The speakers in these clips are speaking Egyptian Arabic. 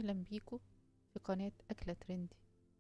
اهلا بيكم في قناة اكلة ترندي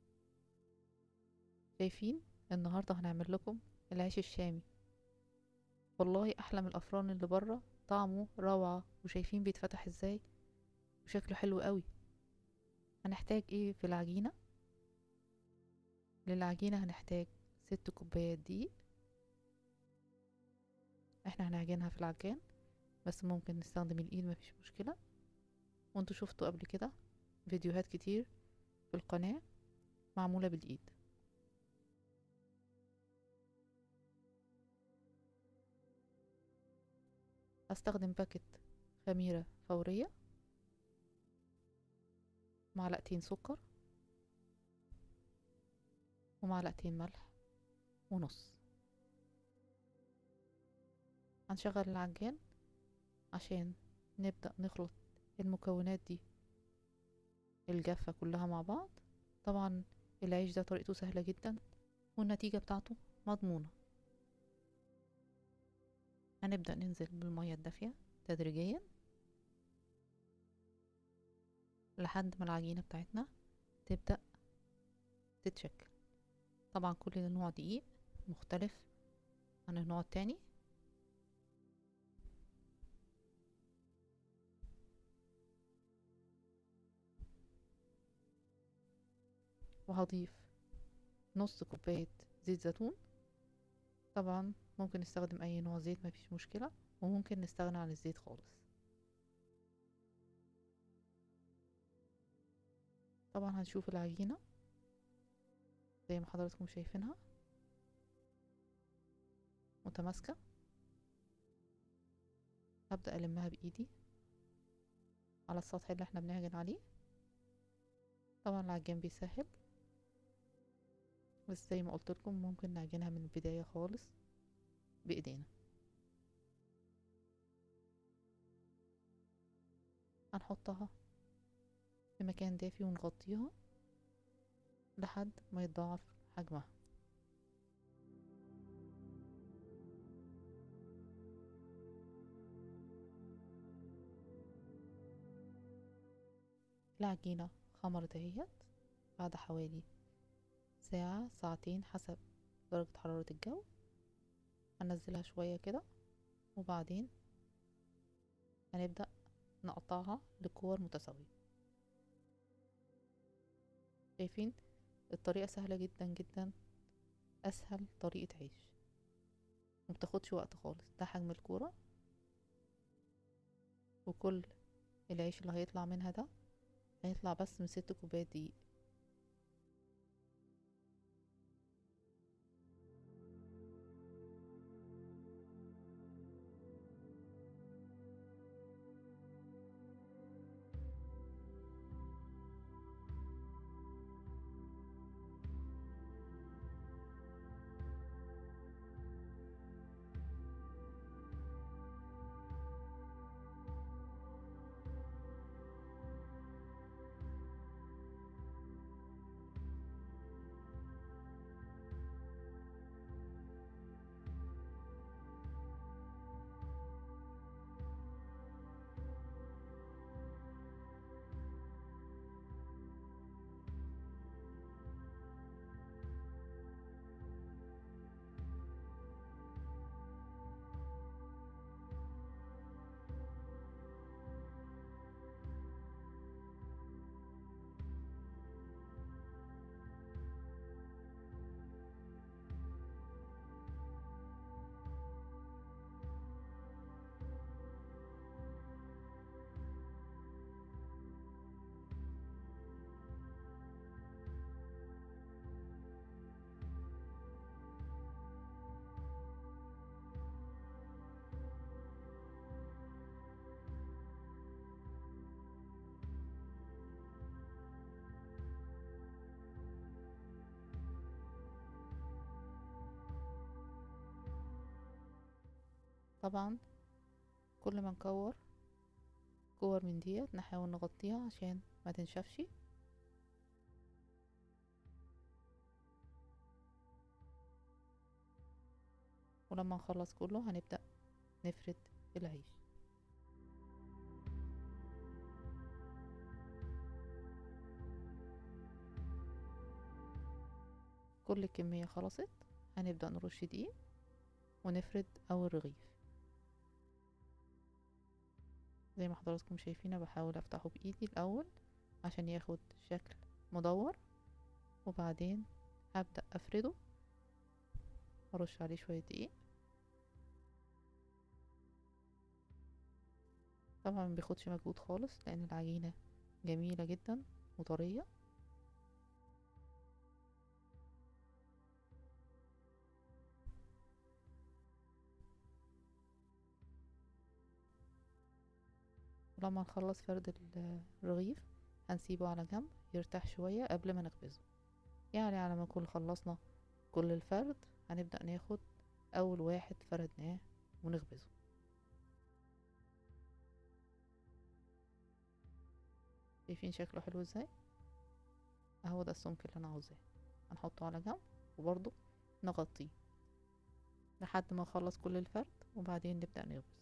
شايفين النهاردة هنعمل لكم العيش الشامي والله احلى من الافران اللي بره طعمه روعة وشايفين بيتفتح ازاي وشكله حلو قوي هنحتاج ايه في العجينة للعجينة هنحتاج ست كوبايات دقيق احنا هنعجنها في العجان بس ممكن نستخدم الايد مفيش مشكلة وانتوا شفتوا قبل كده فيديوهات كتير في القناة معمولة بالايد هستخدم باكت خميرة فورية معلقتين سكر ومعلقتين ملح ونص هنشغل العجان عشان نبدأ نخلط المكونات دي الجافة كلها مع بعض طبعا العيش ده طريقته سهلة جدا والنتيجة بتاعته مضمونة هنبدأ ننزل بالمية الدافية تدريجيا لحد ما العجينة بتاعتنا تبدأ تتشكل طبعا كل نوع دقيق مختلف عن النوع التاني وهضيف نص كوباية زيت زيتون طبعا ممكن نستخدم اي نوع زيت مفيش مشكلة وممكن نستغنى عن الزيت خالص طبعا هنشوف العجينة زي ما حضراتكم شايفينها متماسكة هبدأ ألمها بإيدي على السطح اللي احنا بنعجن عليه طبعا العجان بيسهل بس زي ما قلت لكم ممكن نعجنها من البداية خالص بإيدينا هنحطها في مكان دافي ونغطيها لحد ما يتضاعف حجمها العجينة خمرت اهيت بعد حوالي ساعة ساعتين حسب درجة حرارة الجو هنزلها شوية كده وبعدين هنبدأ نقطعها لكور متساوية شايفين الطريقة سهلة جدا جدا أسهل طريقة عيش مبتاخدش وقت خالص ده حجم الكورة وكل العيش اللي هيطلع منها ده هيطلع بس من ست كوبايات دقيق طبعا كل ما نكور كور من ديت نحاول نغطيها عشان ما تنشفش ولما نخلص كله هنبدأ نفرد العيش كل الكمية خلصت هنبدأ نرش دقيق ونفرد أول رغيف زي ما حضراتكم شايفين بحاول افتحه بايدي الاول عشان ياخد شكل مدور وبعدين هبدأ افرده ارش عليه شوية دقيق طبعا مبياخدش مجهود خالص لان العجينة جميلة جدا وطرية ولما نخلص فرد الرغيف هنسيبه على جنب يرتاح شوية قبل ما نخبزه يعني على ما نكون خلصنا كل الفرد هنبدأ ناخد أول واحد فردناه ونخبزه شايفين شكله حلو ازاي اهو ده السمك اللي انا عاوزاه هنحطه على جنب وبرضه نغطيه لحد ما نخلص كل الفرد وبعدين نبدأ نخبز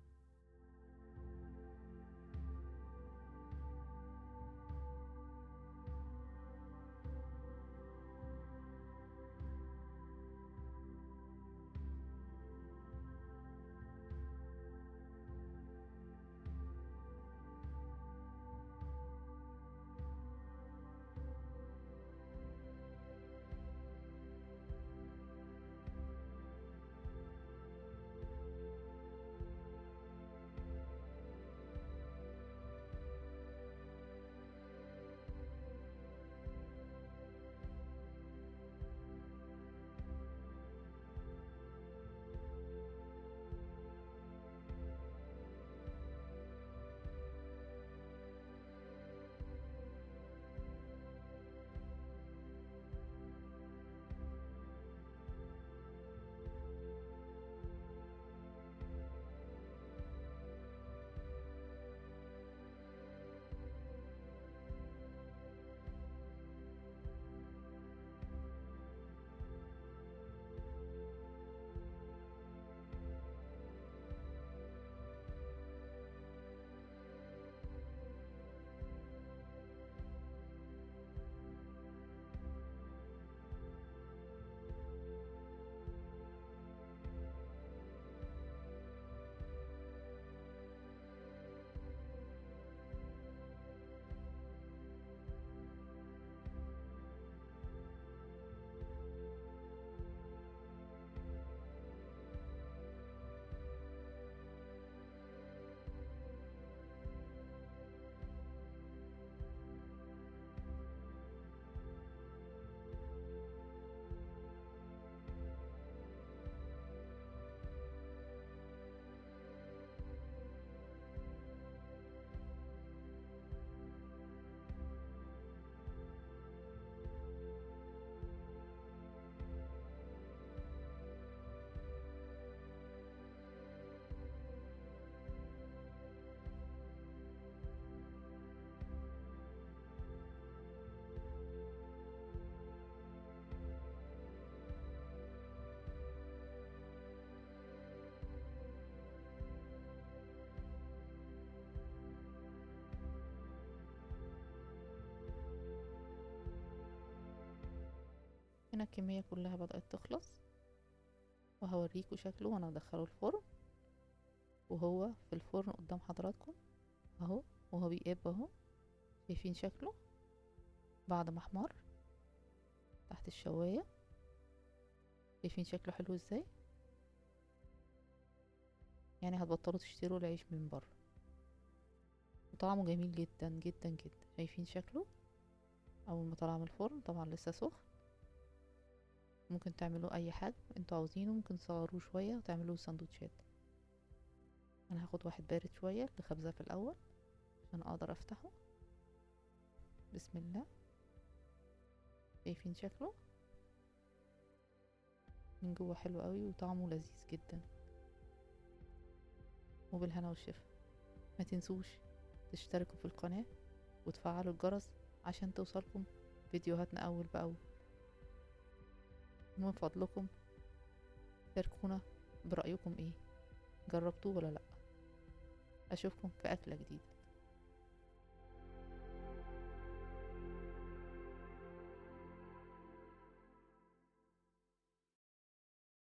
هنا الكمية كلها بدأت تخلص وهوريكوا شكله وانا بدخله الفرن وهو في الفرن قدام حضراتكم اهو وهو بيقب اهو شايفين شكله بعد ما احمر تحت الشواية شايفين شكله حلو ازاي يعني هتبطلوا تشتروا العيش من بره وطعمه جميل جدا جدا جدا شايفين شكله اول ما طلع من الفرن طبعا لسه سخن ممكن تعملوه اي حجم انتوا عاوزينه ممكن تصغروه شوية وتعملوه سندوتشات انا هاخد واحد بارد شوية لخبزة في الاول عشان اقدر افتحه بسم الله شايفين شكله من جوه حلو قوي وطعمه لذيذ جدا وبالهنا والشفا ما تنسوش تشتركوا في القناة وتفعلوا الجرس عشان توصلكم فيديوهاتنا اول باول ومن فضلكم شاركونا برأيكم ايه جربتوه ولا لا اشوفكم في اكلة جديدة